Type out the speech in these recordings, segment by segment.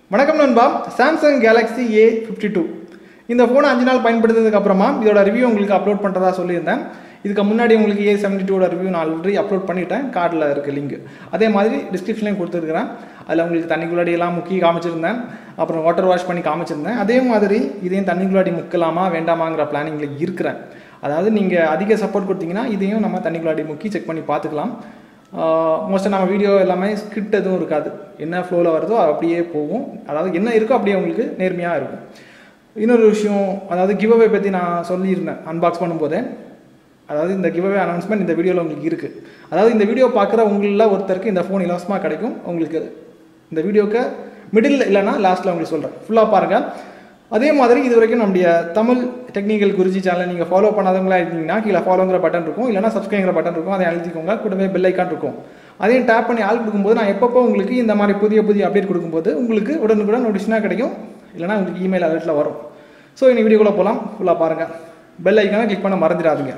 வணக்கம் நண்பா Samsung Galaxy A fifty two இந்த ஃபோனை அஞ்சு நாள் பயன்படுத்ததுக்கு அப்புறமா இதோட ரிவ்யூ உங்களுக்கு அப்லோட் பண்ணுறதா சொல்லியிருந்தேன் இதுக்கு முன்னாடி உங்களுக்கு ஏ செவன்டி டூட ரிவ்யூ நான் ஆல்ரெடி அப்லோட் பண்ணிட்டேன் கார்டில் இருக்குது லிங்க் அதே மாதிரி டிஸ்கிரிப்ஷன்லையும் கொடுத்துருக்குறேன் அதில் உங்களுக்கு தண்ணிக்குள்ளாடி எல்லாம் முக்கி காமிச்சிருந்தேன் அப்புறம் வாட்டர் வாஷ் பண்ணி காமிச்சிருந்தேன் அதே மாதிரி இதையும் தண்ணிக்குள்ளாடி முக்கலாமா வேண்டாமாங்கிற பிளானிங்கில் இருக்கிறேன் அதாவது நீங்கள் அதிக சப்போர்ட் கொடுத்தீங்கன்னா இதையும் நம்ம தண்ணிக்குள்ளாடி முக்கி செக் பண்ணி பார்த்துக்கலாம் மோஸ்ட்டாக நம்ம வீடியோ எல்லாமே ஸ்கிரிப்ட் எதுவும் இருக்காது என்ன ஃப்ளோவில் வருதோ அது அப்படியே போகும் அதாவது என்ன இருக்கோ அப்படியே உங்களுக்கு நேர்மையாக இருக்கும் இன்னொரு விஷயம் அதாவது கிவ் அவே பற்றி நான் சொல்லியிருந்தேன் அன்பாக்ஸ் பண்ணும்போதே அதாவது இந்த கிவ் அவே அனௌன்ஸ்மெண்ட் இந்த வீடியோவில் உங்களுக்கு இருக்குது அதாவது இந்த வீடியோ பார்க்குற உங்களில் ஒருத்தருக்கு இந்த ஃபோன் இலவசமாக கிடைக்கும் உங்களுக்கு இந்த வீடியோக்கு மிடில் இல்லைன்னா லாஸ்ட்டில் உங்களுக்கு சொல்கிறேன் ஃபுல்லாக பாருங்கள் அதே மாதிரி இது வரைக்கும் நம்முடைய தமிழ் டெக்னிக்கல் குருஜி சேனலை நீங்கள் ஃபாலோ பண்ணாதவங்களா இருக்கீங்கன்னா கீழே ஃபாலோங்கிற பட்டன் இருக்கும் இல்லைனா சப்ஸ்கிரைங்கிற பட்டன் இருக்கும் அதை அழுத்திக்கோங்க கூடவே பெல் ஐக்கான் இருக்கும் அதையும் டேப் பண்ணி ஆள் கொடுக்கும்போது நான் எப்பப்போ உங்களுக்கு இந்த மாதிரி புதிய புதிய அப்டேட் கொடுக்கும்போது உங்களுக்கு உடனுக்குடன் நோட்டிஃபிகேஷனாக கிடைக்கும் இல்லைனா உங்களுக்கு இமெயில் அலர்ட்டில் வரும் ஸோ இந்த வீடியோக்குள்ளே போகலாம் ஃபுல்லாக பாருங்கள் பெல் ஐக்கானை கிளிக் பண்ண மறந்துடாதீங்க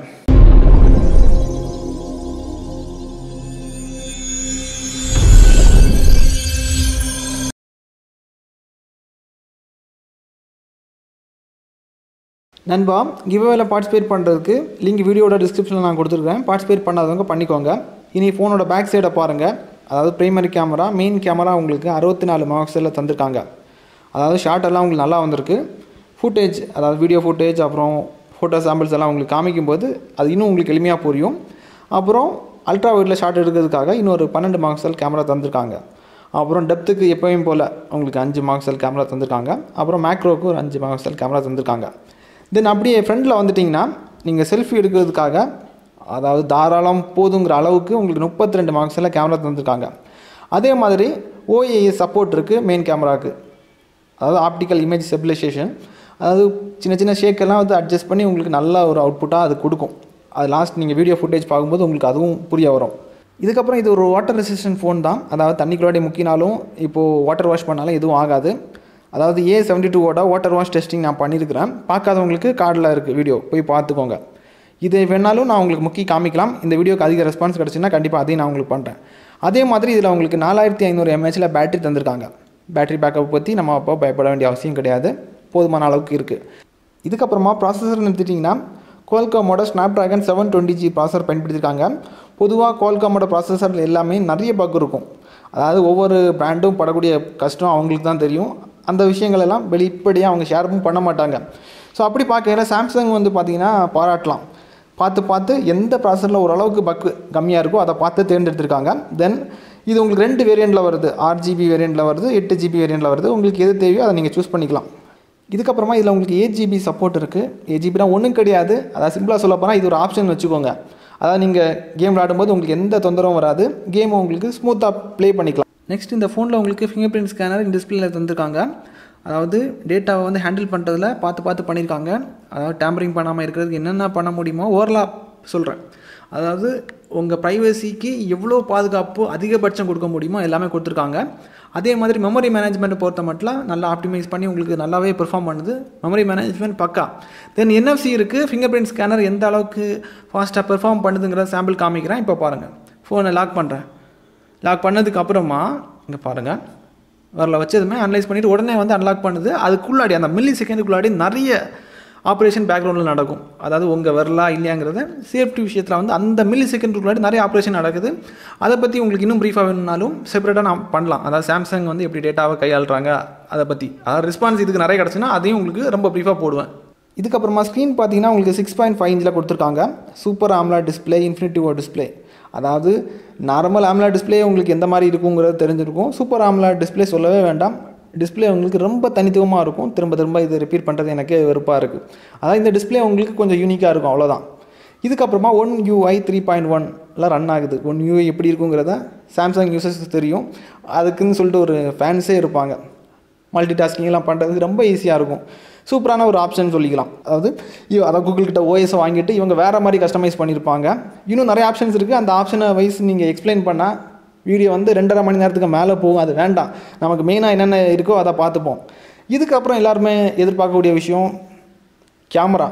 நண்பா கிவ்அவேல பார்ட்டிசிபேட் பண்ணுறதுக்கு லிங்க் வீடியோட டிஸ்கிரிப்ஷனில் நான் கொடுத்துருக்கேன் பார்ட்டிசிபேட் பண்ணாதவங்க பண்ணிக்கோங்க இனி ஃபோனோட பேக் சைடை பாருங்கள் அதாவது பிரைமரி கேமரா மெயின் கேமரா உங்களுக்கு அறுபத்தி நாலு மார்க்ஸில் தந்திருக்காங்க அதாவது ஷார்ட் எல்லாம் உங்களுக்கு நல்லா வந்திருக்கு ஃபுட்டேஜ் அதாவது வீடியோ ஃபுட்டேஜ் அப்புறம் ஃபோட்டோ சாம்பிள்ஸ் எல்லாம் உங்களுக்கு காமிக்கும்போது அது இன்னும் உங்களுக்கு எளிமையாக புரியும் அப்புறம் அல்ட்ரா வைட்டில் ஷார்ட் எடுக்கிறதுக்காக இன்னொரு பன்னெண்டு மார்க்ஸல் கேமரா தந்திருக்காங்க அப்புறம் டெப்த்துக்கு எப்போயும் போல் உங்களுக்கு அஞ்சு மார்க்ஸல் கேமரா தந்திருக்காங்க அப்புறம் மேக்ரோவுக்கு ஒரு அஞ்சு மார்க்ஸல் கேமரா தந்திருக்காங்க தென் அப்படியே ஃப்ரண்டில் வந்துட்டிங்கன்னா நீங்கள் செல்ஃபி எடுக்கிறதுக்காக அதாவது தாராளம் போதுங்கிற அளவுக்கு உங்களுக்கு முப்பத்தி ரெண்டு மார்க்ஸில் கேமரா தந்திருக்காங்க அதே மாதிரி ஓஏஏ சப்போர்ட் இருக்குது மெயின் கேமராவுக்கு அதாவது ஆப்டிக்கல் இமேஜ் ஸ்டெபிலைசேஷன் அதாவது சின்ன சின்ன ஷேக்கெல்லாம் வந்து அட்ஜஸ்ட் பண்ணி உங்களுக்கு நல்ல ஒரு அவுட்புட்டாக அது கொடுக்கும் அது லாஸ்ட் நீங்கள் வீடியோ ஃபுட்டேஜ் பார்க்கும்போது உங்களுக்கு அதுவும் புரிய வரும் இதுக்கப்புறம் இது ஒரு வாட்டர் ரெசிஸ்டன்ட் ஃபோன் தான் அதாவது தண்ணிக்குள்ளாடி முக்கினாலும் இப்போது வாட்டர் வாஷ் பண்ணாலும் எதுவும் ஆகாது அதாவது ஏ செவன்டி டூவோட வாட்டர் வாஷ் டெஸ்டிங் நான் பண்ணியிருக்கிறேன் பார்க்காதவங்களுக்கு கார்டில் இருக்குது வீடியோ போய் பார்த்துக்கோங்க இதை வேணாலும் நான் உங்களுக்கு முக்கிய காமிக்கலாம் இந்த வீடியோக்கு அதிக ரெஸ்பான்ஸ் கிடச்சுன்னா கண்டிப்பாக அதையும் நான் உங்களுக்கு பண்ணுறேன் அதே மாதிரி இதில் உங்களுக்கு நாலாயிரத்தி ஐநூறு எம்ஏஹெச்சில் பேட்டரி தந்திருக்காங்க பேட்டரி பேக்கப் பற்றி நம்ம அப்போ பயப்பட வேண்டிய அவசியம் கிடையாது போதுமான அளவுக்கு இருக்குது இதுக்கப்புறமா ப்ராசஸர் எடுத்துட்டிங்கன்னா கோல்காமோட Snapdragon seven twenty G processor பயன்படுத்தியிருக்காங்க பொதுவாக கோல்காமோட ப்ராசஸரில் எல்லாமே நிறைய பக் இருக்கும் அதாவது ஒவ்வொரு பிராண்டும் படக்கூடிய கஷ்டம் அவங்களுக்கு தான் தெரியும் அந்த விஷயங்கள் எல்லாம் வெளிப்படையாக அவங்க ஷேரும் பண்ண மாட்டாங்க ஸோ அப்படி பார்க்கையில சாம்சங் வந்து பார்த்திங்கன்னா பாராட்டலாம் பார்த்து பார்த்து எந்த ப்ராசஸரில் ஓரளவுக்கு பக்கு கம்மியாக இருக்கோ அதை பார்த்து தேர்ந்தெடுத்திருக்காங்க தென் இது உங்களுக்கு ரெண்டு வேரியண்ட்டில் வருது ஆறு ஜிபி வேரியண்ட்டில் வருது எட்டு ஜிபி வேரியண்ட்டில் வருது உங்களுக்கு எது தேவையோ அதை நீங்கள் சூஸ் பண்ணிக்கலாம் இதுக்கப்புறமா இதில் உங்களுக்கு எயிட் ஜிபி சப்போர்ட் இருக்குது எயிட் ஜிபினா ஒன்றும் கிடையாது அதாவது சிம்பிளாக சொல்ல போனால் இது ஒரு ஆப்ஷன் வச்சுக்கோங்க அதாவது நீங்கள் கேம் விளாடும்போது உங்களுக்கு எந்த தொந்தரவும் வராது கேமை உங்களுக்கு ஸ்மூத்தாக ப்ளே பண்ணிக்கலாம் நெக்ஸ்ட் இந்த ஃபோனில் உங்களுக்கு ஃபிங்கர் பிரிண்ட் ஸ்கேனர் டிஸ்பிளேல தந்திருக்காங்க அதாவது டேட்டாவை வந்து ஹேண்டில் பண்ணுறதுல பார்த்து பார்த்து பண்ணியிருக்காங்க அதாவது டேம்பரிங் பண்ணாமல் இருக்கிறதுக்கு என்னென்ன பண்ண முடியுமோ ஓவரலாக சொல்கிறேன் அதாவது உங்கள் ப்ரைவசிக்கு எவ்வளோ பாதுகாப்பு அதிகபட்சம் கொடுக்க முடியுமோ எல்லாமே கொடுத்துருக்காங்க அதே மாதிரி மெமரி மேனேஜ்மெண்ட்டை பொறுத்த மட்டும் நல்லா ஆப்டிமைஸ் பண்ணி உங்களுக்கு நல்லாவே பெர்ஃபார்ம் பண்ணுது மெமரி மேனேஜ்மெண்ட் பக்கா தென் என்எஃப்சி இருக்குது ஃபிங்கர் பிரிண்ட் ஸ்கேனர் எந்த அளவுக்கு ஃபாஸ்ட்டாக பெர்ஃபார்ம் பண்ணுதுங்கிற சாம்பிள் காமிக்கிறேன் இப்போ பாருங்கள் ஃபோனை லாக் பண்ணுறேன் லாக் பண்ணதுக்கு அப்புறமா இங்கே பாருங்கள் வரல வச்சதுமே அனலைஸ் பண்ணிவிட்டு உடனே வந்து அன்லாக் பண்ணுது அதுக்குள்ளாடி அந்த மில்லி செகண்டுக்குள்ளாடி நிறைய ஆப்ரேஷன் பேக்ரவுண்டில் நடக்கும் அதாவது உங்கள் வரலா இல்லையாங்கிறத சேஃப்டி விஷயத்தில் வந்து அந்த மில்லி செகண்டுக்குள்ளாடி நிறைய ஆப்ரேஷன் நடக்குது அதை பற்றி உங்களுக்கு இன்னும் ப்ரீஃபாக வேணும்னாலும் செப்பரேட்டாக நான் பண்ணலாம் அதாவது சாம்சங் வந்து எப்படி டேட்டாவை கையாளுறாங்க அதை பற்றி அதாவது ரெஸ்பான்ஸ் இதுக்கு நிறைய கிடச்சுன்னா அதையும் உங்களுக்கு ரொம்ப ப்ரீஃபாக போடுவேன் இதுக்கப்புறமா ஸ்க்ரீன் பார்த்தீங்கன்னா உங்களுக்கு சிக்ஸ் பாயிண்ட் ஃபைவ் இன்ச்சில் கொடுத்துருக்காங்க சூப்பர் ஆம்லா டிஸ்பிளே இன்ஃபினிட்டிவோ டிஸ்பிளே அதாவது நார்மல் ஆம்லா டிஸ்பிளே உங்களுக்கு எந்த மாதிரி இருக்குங்கிறது தெரிஞ்சிருக்கும் சூப்பர் ஆம்லா டிஸ்பிளே சொல்லவே வேண்டாம் டிஸ்பிளே உங்களுக்கு ரொம்ப தனித்துவமாக இருக்கும் திரும்ப திரும்ப இது ரிப்பீட் பண்ணுறது எனக்கே வெறுப்பாக இருக்குது அதாவது இந்த டிஸ்பிளே உங்களுக்கு கொஞ்சம் யூனிக்காக இருக்கும் அவ்வளோதான் இதுக்கப்புறமா ஒன் யூஐ த்ரீ பாயிண்ட் ஒன்லாம் ரன் ஆகுது ஒன் யூஐ எப்படி இருக்குங்கிறத சாம்சங் யூசர்ஸ் தெரியும் அதுக்குன்னு சொல்லிட்டு ஒரு ஃபேன்ஸே இருப்பாங்க மல்டி டாஸ்கிங்லாம் பண்ணுறதுக்கு ரொம்ப ஈஸியாக இருக்கும் சூப்பரான ஒரு ஆப்ஷன் சொல்லிக்கலாம் அதாவது இவ அதாவது கூகுள் கிட்ட ஓஎஸை வாங்கிட்டு இவங்க வேறு மாதிரி கஸ்டமைஸ் பண்ணியிருப்பாங்க இன்னும் நிறைய ஆப்ஷன்ஸ் இருக்குது அந்த ஆப்ஷனை வைஸ் நீங்கள் எக்ஸ்பிளைன் பண்ணால் வீடியோ வந்து ரெண்டரை மணி நேரத்துக்கு மேலே போகும் அது வேண்டாம் நமக்கு மெயினாக என்னென்ன இருக்கோ அதை பார்த்துப்போம் இதுக்கப்புறம் எல்லாருமே எதிர்பார்க்கக்கூடிய விஷயம் கேமரா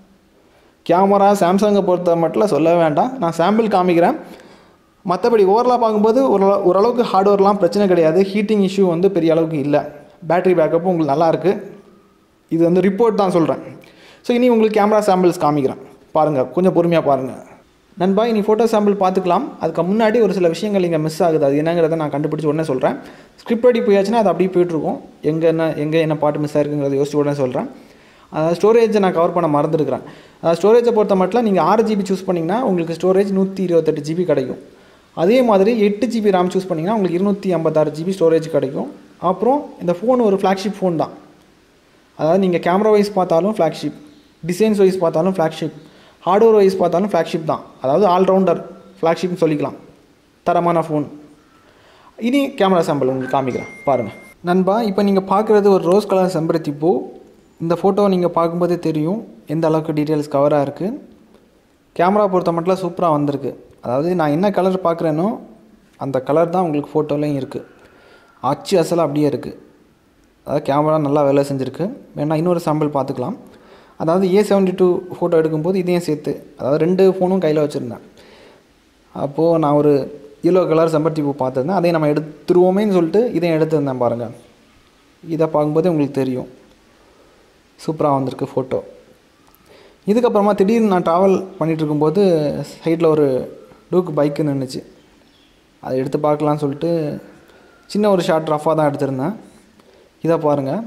கேமரா சாம்சங்கை பொறுத்த மட்டும் சொல்ல வேண்டாம் நான் சாம்பிள் காமிக்கிறேன் மற்றபடி ஓவரலாக பார்க்கும்போது ஒரு ஓரளவுக்கு ஹார்ட்வேர்லாம் பிரச்சனை கிடையாது ஹீட்டிங் இஷ்யூ வந்து பெரிய அளவுக்கு இல்லை பேட்டரி பேக்கப்பும் உங்களுக்கு நல்லா இருக்கு இது வந்து ரிப்போர்ட் தான் சொல்கிறேன் ஸோ இனி உங்களுக்கு கேமரா சாம்பிள்ஸ் காமிக்கிறேன் பாருங்கள் கொஞ்சம் பொறுமையாக பாருங்கள் நண்பா இனி ஃபோட்டோ சாம்பிள் பார்த்துக்கலாம் அதுக்கு முன்னாடி ஒரு சில விஷயங்கள் இங்கே மிஸ் ஆகுது அது என்னங்கிறத நான் கண்டுபிடிச்சி உடனே சொல்கிறேன் ஸ்கிரிப்ட் படி போயாச்சுன்னா அது அப்படியே போயிட்டுருக்கும் எங்கே என்ன எங்கே என்ன பாட்டு மிஸ் ஆயிருக்குங்கிறத யோசிச்சு உடனே சொல்கிறேன் அதாவது ஸ்டோரேஜை நான் கவர் பண்ண மறந்துருக்கிறேன் அதாவது ஸ்டோரேஜை பொறுத்த மட்டும் நீங்கள் ஆறு ஜிபி சூஸ் பண்ணிங்கன்னா உங்களுக்கு ஸ்டோரேஜ் நூற்றி இருபத்தெட்டு ஜிபி கிடைக்கும் அதே மாதிரி எட்டு ஜிபி ரேம் சூஸ் பண்ணிங்கன்னா உங்களுக்கு இருநூற்றி ஐம்பத்தாறு ஜிபி ஸ்டோரேஜ் கிடைக்கும் அப்புறம் இந்த ஃபோன் ஒரு ஃப்ளாக்ஷிப் ஃபோன் தான் அதாவது நீங்கள் கேமரா வைஸ் பார்த்தாலும் ஃப்ளாக்ஷிப் டிசைன்ஸ் வைஸ் பார்த்தாலும் ஃப்ளாக்ஷிப் ஹார்ட்வேர் வைஸ் பார்த்தாலும் ஃப்ளாக்ஷிப் தான் அதாவது ஆல்ரவுண்டர் ஃப்ளாக்ஷிப்னு சொல்லிக்கலாம் தரமான ஃபோன் இனி கேமரா சாம்பிள் உங்களுக்கு காமிக்கிறேன் பாருங்கள் நண்பா இப்போ நீங்கள் பார்க்குறது ஒரு ரோஸ் கலர் செம்பருத்தி பூ இந்த ஃபோட்டோ நீங்கள் பார்க்கும்போதே தெரியும் எந்த அளவுக்கு டீட்டெயில்ஸ் கவராக இருக்குது கேமரா பொறுத்த மட்டும் சூப்பராக வந்திருக்கு அதாவது நான் என்ன கலர் பார்க்குறேனோ அந்த கலர் தான் உங்களுக்கு ஃபோட்டோலையும் இருக்குது அச்சு அசலாக அப்படியே இருக்குது அதாவது கேமரா நல்லா வேலை செஞ்சுருக்கு வேணா இன்னொரு சாம்பிள் பார்த்துக்கலாம் அதாவது ஏ செவன்டி டூ ஃபோட்டோ எடுக்கும்போது இதையும் சேர்த்து அதாவது ரெண்டு ஃபோனும் கையில் வச்சுருந்தேன் அப்போது நான் ஒரு yellow கலர் செம்பருத்தி பூ பார்த்துருந்தேன் அதையும் நம்ம எடுத்துருவோமேன்னு சொல்லிட்டு இதையும் எடுத்திருந்தேன் பாருங்கள் இதை பார்க்கும்போதே உங்களுக்கு தெரியும் சூப்பராக வந்திருக்கு ஃபோட்டோ இதுக்கப்புறமா திடீர்னு நான் ட்ராவல் பண்ணிகிட்டு இருக்கும்போது சைடில் ஒரு டூக் பைக்கு நின்றுச்சு அதை எடுத்து பார்க்கலான்னு சொல்லிட்டு சின்ன ஒரு ஷார்ட் ரஃபாக தான் எடுத்திருந்தேன் இதை பாருங்கள்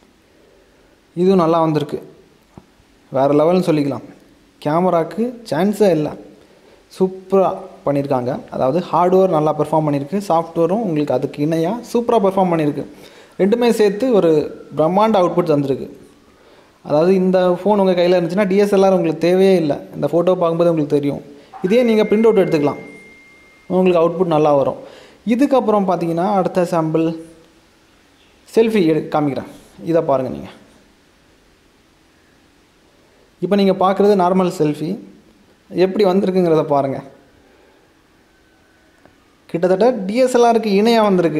இதுவும் நல்லா வந்திருக்கு வேறு லெவல்னு சொல்லிக்கலாம் கேமராக்கு சான்ஸே இல்லை சூப்பராக பண்ணியிருக்காங்க அதாவது ஹார்ட்வேர் நல்லா பெர்ஃபார்ம் பண்ணியிருக்கு சாஃப்ட்வேரும் உங்களுக்கு அதுக்கு இணையாக சூப்பராக பெர்ஃபார்ம் பண்ணியிருக்கு ரெண்டுமே சேர்த்து ஒரு பிரம்மாண்ட அவுட்புட் தந்திருக்கு அதாவது இந்த ஃபோன் உங்கள் கையில் இருந்துச்சுன்னா டிஎஸ்எல்ஆர் உங்களுக்கு தேவையே இல்லை இந்த ஃபோட்டோ பார்க்கும்போது உங்களுக்கு தெரியும் இதே நீங்கள் பிரிண்ட் அவுட் எடுத்துக்கலாம் உங்களுக்கு அவுட்புட் நல்லா வரும் இதுக்கப்புறம் பார்த்தீங்கன்னா அடுத்த சாம்பிள் செல்ஃபி எடு காமிக்கிறேன் இதை பாருங்கள் நீங்கள் இப்போ நீங்கள் பார்க்குறது நார்மல் செல்ஃபி எப்படி வந்திருக்குங்கிறத பாருங்கள் கிட்டத்தட்ட டிஎஸ்எல்ஆருக்கு இணையாக வந்திருக்கு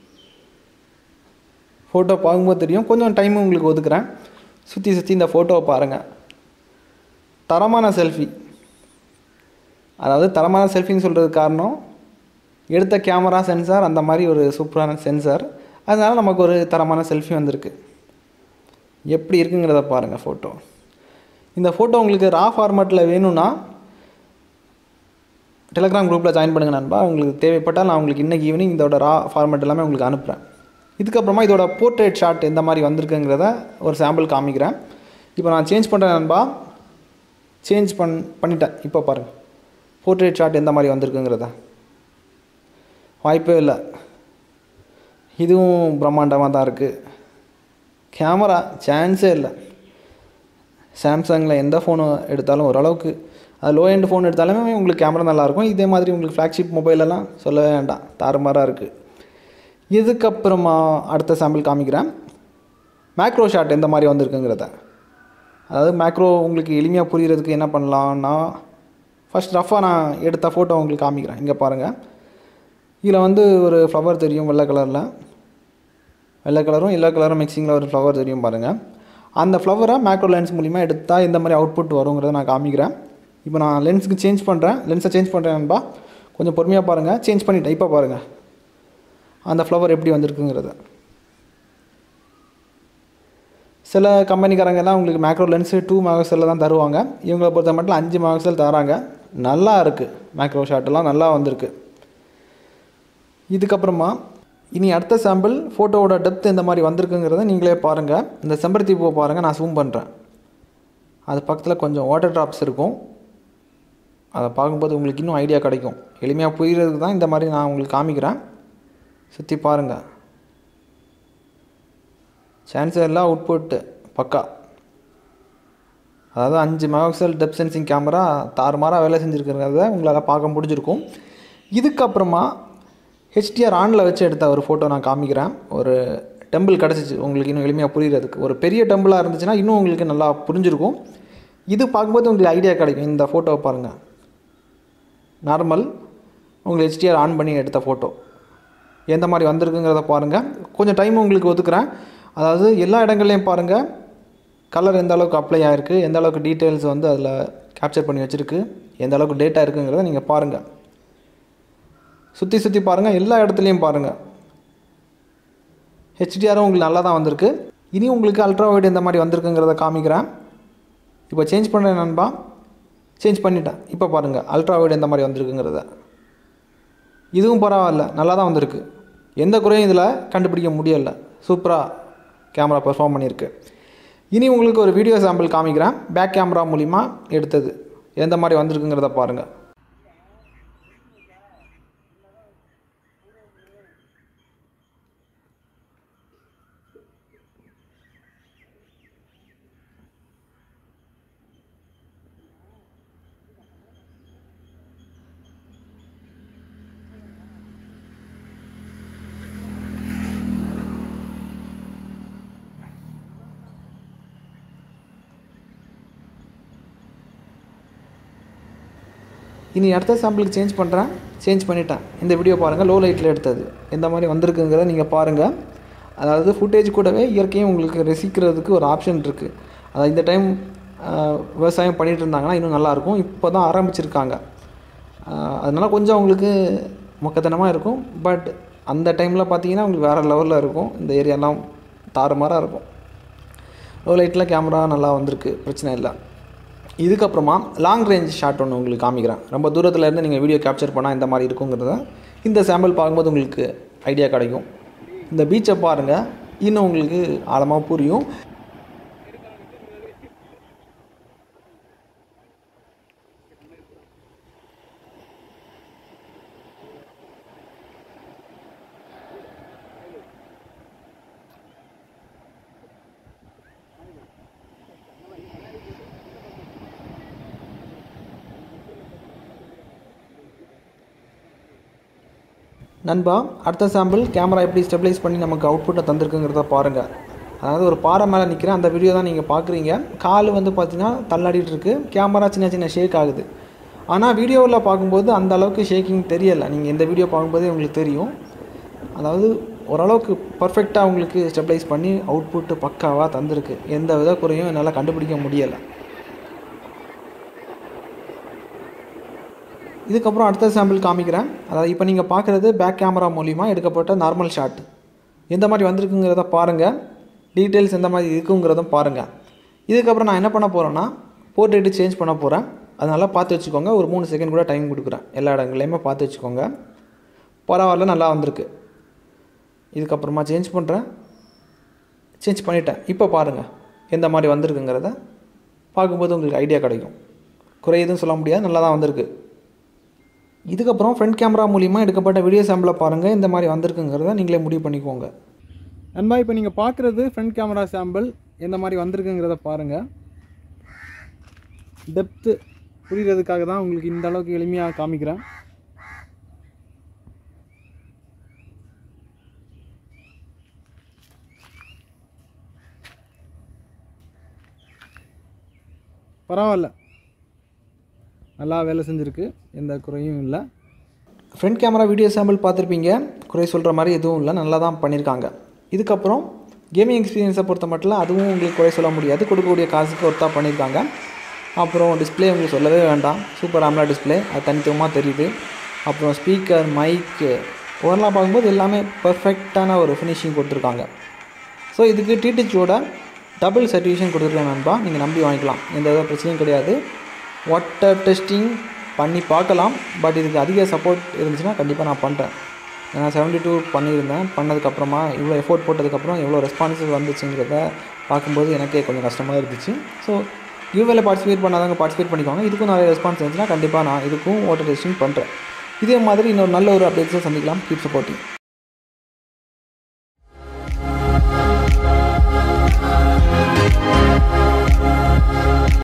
ஃபோட்டோ பார்க்கும்போது தெரியும் கொஞ்சம் டைம் உங்களுக்கு ஒதுக்குறேன் சுற்றி சுற்றி இந்த ஃபோட்டோவை பாருங்கள் தரமான செல்ஃபி அதாவது தரமான செல்ஃபின்னு சொல்கிறதுக்கு காரணம் எடுத்த கேமரா சென்சார் அந்த மாதிரி ஒரு சூப்பரான சென்சார் அதனால் நமக்கு ஒரு தரமான செல்ஃபி வந்திருக்கு எப்படி இருக்குங்கிறத பாருங்கள் ஃபோட்டோ இந்த ஃபோட்டோ உங்களுக்கு ரா ஃபார்மேட்டில் வேணும்னா டெலகிராம் குரூப்பில் ஜாயின் பண்ணுங்கள் நண்பா உங்களுக்கு தேவைப்பட்டால் நான் உங்களுக்கு இன்றைக்கி ஈவினிங் இதோட ரா ஃபார்மேட் எல்லாமே உங்களுக்கு அனுப்புகிறேன் இதுக்கப்புறமா இதோட போர்ட்ரேட் ஷாட் எந்த மாதிரி வந்திருக்குங்கிறத ஒரு சாம்பிள் காமிக்கிறேன் இப்போ நான் சேஞ்ச் பண்ணுறேன் நண்பா சேஞ்ச் பண் பண்ணிட்டேன் இப்போ பாருங்கள் போர்ட்ரேட் ஷாட் எந்த மாதிரி வந்திருக்குங்கிறத வாய்ப்பே இல்லை இதுவும் பிரம்மாண்டமாக தான் இருக்குது கேமரா சான்ஸே இல்லை சாம்சங்கில் எந்த ஃபோனு எடுத்தாலும் ஓரளவுக்கு அது லோ எண்ட் ஃபோன் எடுத்தாலுமே உங்களுக்கு கேமரா நல்லாயிருக்கும் இதே மாதிரி உங்களுக்கு ஃப்ளாக்ஷிப் மொபைலெல்லாம் சொல்லவே வேண்டாம் தாறுமாறாக இருக்குது இதுக்கப்புறமா அடுத்த சாம்பிள் காமிக்கிறேன் மேக்ரோ ஷாட் எந்த மாதிரி வந்திருக்குங்கிறத அதாவது மேக்ரோ உங்களுக்கு எளிமையாக புரியறதுக்கு என்ன பண்ணலான்னா ஃபஸ்ட் ரஃபாக நான் எடுத்த ஃபோட்டோ உங்களுக்கு காமிக்கிறேன் இங்கே பாருங்கள் இதில் வந்து ஒரு ஃப்ளவர் தெரியும் வெள்ளை கலரில் வெள்ளை கலரும் எல்லோ கலரும் மிக்சிங்கில் ஒரு ஃப்ளவர் தெரியும் பாருங்கள் அந்த ஃப்ளவரை மேக்ரோ லென்ஸ் மூலிமா எடுத்தால் இந்த மாதிரி அவுட்புட் வருங்கிறத நான் காமிக்கிறேன் இப்போ நான் லென்ஸுக்கு சேஞ்ச் பண்ணுறேன் லென்ஸை சேஞ்ச் பண்ணுறேன் நண்பா கொஞ்சம் பொறுமையாக பாருங்கள் சேஞ்ச் பண்ணிட்டேன் இப்போ பாருங்கள் அந்த ஃப்ளவர் எப்படி வந்திருக்குங்கிறத சில கம்பெனிக்காரங்கெல்லாம் உங்களுக்கு மேக்ரோ லென்ஸு டூ மெகாபிக்சலில் தான் தருவாங்க இவங்களை பொறுத்த மட்டும் அஞ்சு மெகாபிக்சல் தராங்க நல்லா இருக்குது மேக்ரோ ஷாட்டெல்லாம் நல்லா வந்திருக்கு இதுக்கப்புறமா இனி அடுத்த சாம்பிள் ஃபோட்டோவோட டெப்த் எந்த மாதிரி வந்திருக்குங்கிறத நீங்களே பாருங்கள் இந்த செம்பருத்தி பூவை பாருங்கள் நான் ஜூம் பண்ணுறேன் அது பக்கத்தில் கொஞ்சம் வாட்டர் ட்ராப்ஸ் இருக்கும் அதை பார்க்கும்போது உங்களுக்கு இன்னும் ஐடியா கிடைக்கும் எளிமையாக புரியறதுக்கு தான் இந்த மாதிரி நான் உங்களுக்கு காமிக்கிறேன் சுற்றி பாருங்கள் சான்சர் எல்லாம் அவுட்புட்டு பக்கா அதாவது அஞ்சு மெகாபிக்சல் டெப் சென்சிங் கேமரா தாறுமாறாக வேலை செஞ்சுருக்கிறத உங்களால் பார்க்க முடிஞ்சிருக்கும் இதுக்கப்புறமா ஹெச்டிஆர் ஆனில் வச்சு எடுத்த ஒரு ஃபோட்டோ நான் காமிக்கிறேன் ஒரு டெம்பிள் கிடச்சிச்சு உங்களுக்கு இன்னும் எளிமையாக புரியறதுக்கு ஒரு பெரிய டெம்பிளாக இருந்துச்சுன்னா இன்னும் உங்களுக்கு நல்லா புரிஞ்சிருக்கும் இது பார்க்கும்போது உங்களுக்கு ஐடியா கிடைக்கும் இந்த ஃபோட்டோவை பாருங்கள் நார்மல் உங்களுக்கு ஹெச்டிஆர் ஆன் பண்ணி எடுத்த ஃபோட்டோ எந்த மாதிரி வந்திருக்குங்கிறத பாருங்கள் கொஞ்சம் டைம் உங்களுக்கு ஒதுக்குறேன் அதாவது எல்லா இடங்கள்லையும் பாருங்கள் கலர் எந்த அளவுக்கு அப்ளை ஆகிருக்கு எந்த அளவுக்கு டீட்டெயில்ஸ் வந்து அதில் கேப்சர் பண்ணி வச்சுருக்கு எந்த அளவுக்கு டேட்டா இருக்குங்கிறத நீங்கள் பாருங்கள் சுற்றி சுற்றி பாருங்கள் எல்லா இடத்துலையும் பாருங்கள் ஹெச்டிஆரும் உங்களுக்கு நல்லா தான் வந்திருக்கு இனி உங்களுக்கு அல்ட்ரா வைட் எந்த மாதிரி வந்திருக்குங்கிறத காமிக்கிறேன் இப்போ சேஞ்ச் பண்ணுறேன் நண்பா சேஞ்ச் பண்ணிட்டேன் இப்போ பாருங்கள் அல்ட்ரா வைட் எந்த மாதிரி வந்திருக்குங்கிறத இதுவும் பரவாயில்ல நல்லா தான் வந்திருக்கு எந்த குறையும் இதில் கண்டுபிடிக்க முடியலை சூப்பராக கேமரா பெர்ஃபார்ம் பண்ணியிருக்கு இனி உங்களுக்கு ஒரு வீடியோ சாம்பிள் காமிக்கிறேன் பேக் கேமரா மூலிமா எடுத்தது எந்த மாதிரி வந்திருக்குங்கிறத பாருங்கள் இனி அடுத்த சாம்பிளுக்கு சேஞ்ச் பண்ணுறேன் சேஞ்ச் பண்ணிட்டேன் இந்த வீடியோ பாருங்கள் லோ லைட்டில் எடுத்தது எந்த மாதிரி வந்திருக்குங்கிறத நீங்கள் பாருங்கள் அதாவது ஃபுட்டேஜ் கூடவே இயற்கையும் உங்களுக்கு ரசிக்கிறதுக்கு ஒரு ஆப்ஷன் இருக்குது அதாவது இந்த டைம் விவசாயம் பண்ணிகிட்டு இருந்தாங்கன்னா இன்னும் நல்லாயிருக்கும் இப்போ தான் ஆரம்பிச்சிருக்காங்க அதனால் கொஞ்சம் உங்களுக்கு மொக்கத்தனமாக இருக்கும் பட் அந்த டைமில் பார்த்தீங்கன்னா உங்களுக்கு வேறு லெவலில் இருக்கும் இந்த ஏரியாலாம் தாறுமாறாக இருக்கும் லோ லைட்டில் கேமரா நல்லா வந்திருக்கு பிரச்சனை இல்லை இதுக்கப்புறமா லாங் ரேஞ்ச் ஷாட் ஒன்று உங்களுக்கு காமிக்கிறேன் ரொம்ப தூரத்தில் இருந்து நீங்கள் வீடியோ கேப்சர் பண்ணால் இந்த மாதிரி இருக்குங்கிறத இந்த சாம்பிள் பார்க்கும்போது உங்களுக்கு ஐடியா கிடைக்கும் இந்த பீச்சை பாருங்கள் இன்னும் உங்களுக்கு ஆழமாக புரியும் நண்பா அடுத்த சாம்பிள் கேமரா எப்படி ஸ்டெபிளைஸ் பண்ணி நமக்கு அவுட்புட்டை தந்திருக்குங்கிறத பாருங்கள் அதாவது ஒரு பாறை மேலே நிற்கிறேன் அந்த வீடியோ தான் நீங்கள் பார்க்குறீங்க கால் வந்து பார்த்தீங்கன்னா தள்ளாடிட்டு இருக்கு கேமரா சின்ன சின்ன ஷேக் ஆகுது ஆனால் வீடியோவில் பார்க்கும்போது அந்த அளவுக்கு ஷேக்கிங் தெரியலை நீங்கள் இந்த வீடியோ பார்க்கும்போதே உங்களுக்கு தெரியும் அதாவது ஓரளவுக்கு பர்ஃபெக்டாக உங்களுக்கு ஸ்டெபிளைஸ் பண்ணி அவுட்புட்டு பக்காவாக தந்திருக்கு எந்த வித குறையும் என்னால் கண்டுபிடிக்க முடியலை இதுக்கப்புறம் அடுத்த சாம்பிள் காமிக்கிறேன் அதாவது இப்போ நீங்கள் பார்க்குறது பேக் கேமரா மூலிமா எடுக்கப்பட்ட நார்மல் ஷாட் எந்த மாதிரி வந்திருக்குங்கிறத பாருங்கள் டீட்டெயில்ஸ் எந்த மாதிரி இருக்குங்கிறதும் பாருங்கள் இதுக்கப்புறம் நான் என்ன பண்ண போகிறேன்னா போர்ட்ரேட்டு சேஞ்ச் பண்ண போகிறேன் அதனால் பார்த்து வச்சுக்கோங்க ஒரு மூணு செகண்ட் கூட டைம் கொடுக்குறேன் எல்லா இடங்கள்லையுமே பார்த்து வச்சுக்கோங்க பரவாயில்ல நல்லா வந்திருக்கு இதுக்கப்புறமா சேஞ்ச் பண்ணுறேன் சேஞ்ச் பண்ணிட்டேன் இப்போ பாருங்கள் எந்த மாதிரி வந்திருக்குங்கிறத பார்க்கும்போது உங்களுக்கு ஐடியா கிடைக்கும் குறை எதுவும் சொல்ல முடியாது நல்லா தான் வந்திருக்கு இதுக்கப்புறம் ஃப்ரண்ட் கேமரா மூலிமா எடுக்கப்பட்ட வீடியோ சாம்பிளை பாருங்கள் இந்த மாதிரி வந்திருக்குங்கிறத நீங்களே முடிவு பண்ணிக்கோங்க நண்பா இப்போ நீங்கள் பார்க்குறது ஃப்ரண்ட் கேமரா சாம்பிள் எந்த மாதிரி வந்திருக்குங்கிறத பாருங்கள் டெப்த்து புரிகிறதுக்காக தான் உங்களுக்கு இந்த அளவுக்கு எளிமையாக காமிக்கிறேன் பரவாயில்ல நல்லா வேலை செஞ்சுருக்கு எந்த குறையும் இல்லை ஃப்ரண்ட் கேமரா வீடியோ சாம்பிள் பார்த்துருப்பீங்க குறை சொல்கிற மாதிரி எதுவும் இல்லை நல்லா தான் பண்ணியிருக்காங்க இதுக்கப்புறம் கேமிங் எக்ஸ்பீரியன்ஸை பொறுத்த மட்டும் அதுவும் உங்களுக்கு குறை சொல்ல முடியாது கொடுக்கக்கூடிய காசுக்கு ஒருத்தா பண்ணியிருக்காங்க அப்புறம் டிஸ்பிளே உங்களுக்கு சொல்லவே வேண்டாம் சூப்பர் ஆம்லா டிஸ்பிளே அது தனித்துவமாக தெரியுது அப்புறம் ஸ்பீக்கர் மைக்கு ஓவரலாக பார்க்கும்போது எல்லாமே பர்ஃபெக்டான ஒரு ஃபினிஷிங் கொடுத்துருக்காங்க ஸோ இதுக்கு டிடிச்சியோட டபுள் சர்டிஃபிகேஷன் கொடுத்துருக்கேன் நண்பா நீங்கள் நம்பி வாங்கிக்கலாம் எந்த வித பிரச்சனையும் கிடையாது வாட்டர் டெஸ்டிங் பண்ணி பார்க்கலாம் பட் இதுக்கு அதிக சப்போர்ட் இருந்துச்சுன்னா கண்டிப்பாக நான் பண்ணுறேன் நான் செவன்ட்டி டூ பண்ணியிருந்தேன் பண்ணதுக்கப்புறமா இவ்வளோ எஃபோர்ட் போட்டதுக்கப்புறம் எவ்வளோ ரெஸ்பான்சிவ் வந்துச்சுங்கிறத பார்க்கும்போது எனக்கே கொஞ்சம் கஷ்டமாக இருந்துச்சு ஸோ யூவேல பார்ட்டிசிபேட் பண்ணாதவங்க பார்ட்டிசிபேட் பண்ணிக்கோங்க இதுக்கும் நிறைய ரெஸ்பான்ஸ் இருந்துச்சுன்னா கண்டிப்பாக நான் இதுக்கும் வாட்டர் டெஸ்டிங் பண்ணுறேன் இதே மாதிரி இன்னொரு நல்ல ஒரு அப்டேட்ஸை சந்திக்கலாம் கீப் சப்போர்ட்டிங்